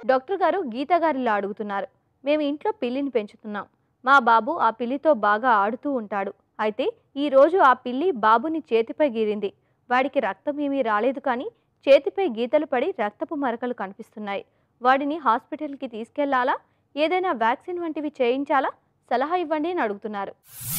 doctor గారు గీత గారిలా అడుగుతున్నారు మేము ఇంట్లో పిల్లిని పెంచుతున్నాం మా బాబు ఆ పిల్లితో బాగా ఆడుతూ ఉంటాడు అయితే ఈ రోజు ఆ పిల్లి బాబుని చేతిపై గీరింది వాడికి రక్తం ఏమీ రాలేదు కానీ చేతిపై గీతలు పడి రక్తపు మరకలు కనిపిస్తున్నాయి వాడిని హాస్పిటల్కి తీసుకెళ్లాలా ఏదైనా వ్యాక్సిన్ వంటివి చేయించాలా సలహా ఇవ్వండి అని అడుగుతున్నారు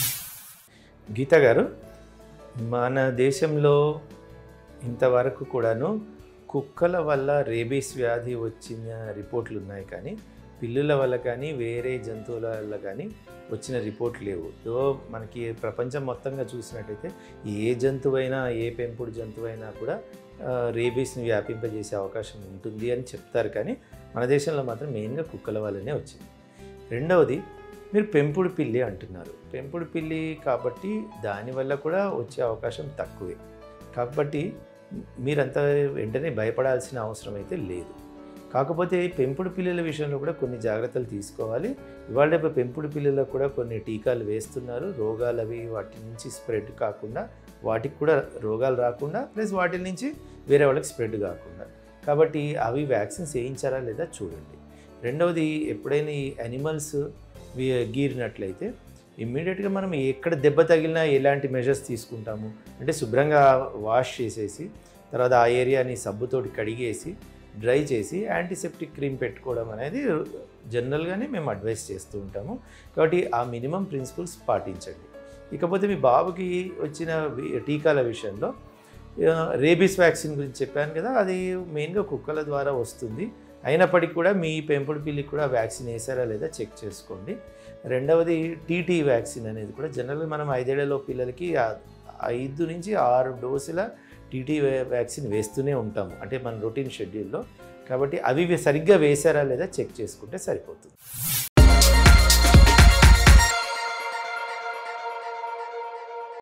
గీత గారు మన దేశంలో ఇంతవరకు కూడాను కుక్కల వల్ల రేబీస్ వ్యాధి వచ్చిన రిపోర్ట్లు ఉన్నాయి కానీ పిల్లుల వల్ల కానీ వేరే జంతువుల వల్ల కానీ వచ్చిన రిపోర్ట్లు లేవు దో మనకి ప్రపంచం మొత్తంగా చూసినట్టయితే ఏ జంతువైనా ఏ పెంపుడు జంతువైనా కూడా ఆ, రేబీస్ని వ్యాపింపజేసే అవకాశం ఉంటుంది అని చెప్తారు కానీ మన దేశంలో మాత్రం మెయిన్గా కుక్కల వల్లనే వచ్చింది రెండవది మీరు పెంపుడు పిల్లి అంటున్నారు పెంపుడు పిల్లి కాబట్టి దానివల్ల కూడా వచ్చే అవకాశం తక్కువే కాబట్టి మీరంత వెంటనే భయపడాల్సిన అవసరం అయితే లేదు కాకపోతే పెంపుడు పిల్లల విషయంలో కూడా కొన్ని జాగ్రత్తలు తీసుకోవాలి ఇవాళ రేపు పెంపుడు పిల్లలకు కూడా కొన్ని టీకాలు వేస్తున్నారు రోగాలు అవి వాటి నుంచి స్ప్రెడ్ కాకుండా వాటికి కూడా రోగాలు రాకుండా ప్లస్ వాటి నుంచి వేరే వాళ్ళకి స్ప్రెడ్ కాకుండా కాబట్టి అవి వ్యాక్సిన్స్ వేయించారా లేదా చూడండి రెండవది ఎప్పుడైనా ఈ అనిమల్స్ గీరినట్లయితే ఇమ్మీడియట్గా మనం ఎక్కడ దెబ్బ తగిలినా ఎలాంటి మెజర్స్ తీసుకుంటాము అంటే శుభ్రంగా వాష్ చేసేసి తర్వాత ఆ ఏరియాని సబ్బుతోటి కడిగేసి డ్రై చేసి యాంటీసెప్టిక్ క్రీమ్ పెట్టుకోవడం అనేది జనరల్గానే మేము అడ్వైస్ చేస్తూ ఉంటాము కాబట్టి ఆ మినిమం ప్రిన్సిపల్స్ పాటించండి ఇకపోతే మీ బాబుకి వచ్చిన వి- టీకాల విషయంలో ఆ, రేబీస్ వ్యాక్సిన్ గురించి చెప్పాను కదా అది మెయిన్గా కుక్కల ద్వారా వస్తుంది అయినప్పటికీ కూడా మీ పెంపుడు పిల్లికి కూడా వ్యాక్సిన్ వేసారా లేదా చెక్ చేసుకోండి రెండవది టీటీ వ్యాక్సిన్ అనేది కూడా జనరల్గా మనం ఐదేళ్లలో పిల్లలకి ఆ ఐదు నుంచి ఆరు డోసుల టీటీ వ్యాక్సిన్ వేస్తూనే ఉంటాము అంటే మన రొటీన్ షెడ్యూల్లో కాబట్టి అవి సరిగ్గా వేసారా లేదా చెక్ చేసుకుంటే సరిపోతుంది